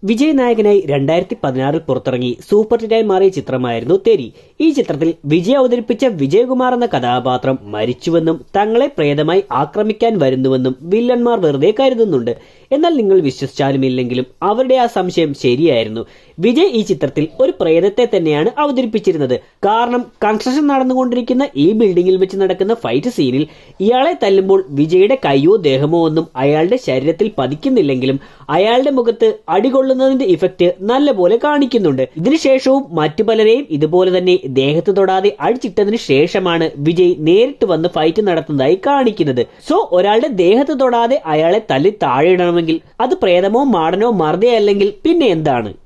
വിജയ് നായകനായി രണ്ടായിരത്തി പതിനാറിൽ പുറത്തിറങ്ങി സൂപ്പർ ഹിറ്റായി മാറിയ ചിത്രമായിരുന്നു തെരി ഈ ചിത്രത്തിൽ വിജയ് അവതരിപ്പിച്ച വിജയകുമാർ എന്ന കഥാപാത്രം മരിച്ചുവെന്നും തങ്ങളെ പ്രേതമായി ആക്രമിക്കാൻ വരുന്നുവെന്നും വില്ലന്മാർ വെറുതെ കരുതുന്നുണ്ട് എന്നാൽ നിങ്ങൾ വിശ്വസിച്ചാലും ഇല്ലെങ്കിലും അവരുടെ ആ സംശയം ശരിയായിരുന്നു വിജയ് ഈ ചിത്രത്തിൽ ഒരു പ്രേതത്തെ തന്നെയാണ് അവതരിപ്പിച്ചിരുന്നത് കാരണം കൺസ്ട്രക്ഷൻ നടന്നുകൊണ്ടിരിക്കുന്ന ഈ ബിൽഡിംഗിൽ വെച്ച് നടക്കുന്ന ഫൈറ്റ് സീനിൽ ഇയാളെ തല്ലുമ്പോൾ വിജയുടെ കൈയോ ദേഹമോ ഒന്നും അയാളുടെ ശരീരത്തിൽ പതിക്കുന്നില്ലെങ്കിലും അയാളുടെ മുഖത്ത് അടികൊള്ളുന്നതിന്റെ ഇഫക്റ്റ് നല്ലപോലെ കാണിക്കുന്നുണ്ട് ഇതിനുശേഷവും മറ്റു പലരെയും ഇതുപോലെ തന്നെ ദേഹത്ത് തൊടാതെ അടിച്ചിട്ടതിനു ശേഷമാണ് വിജയ് നേരിട്ട് വന്ന് ഫൈറ്റ് നടത്തുന്നതായി കാണിക്കുന്നത് സോ ഒരാളുടെ ദേഹത്ത് തൊടാതെ അയാളെ തല്ലി താഴെയിടണമെങ്കിൽ അത് പ്രേതമോ മാടനോ മർദ്ദയോ അല്ലെങ്കിൽ പിന്നെ എന്താണ്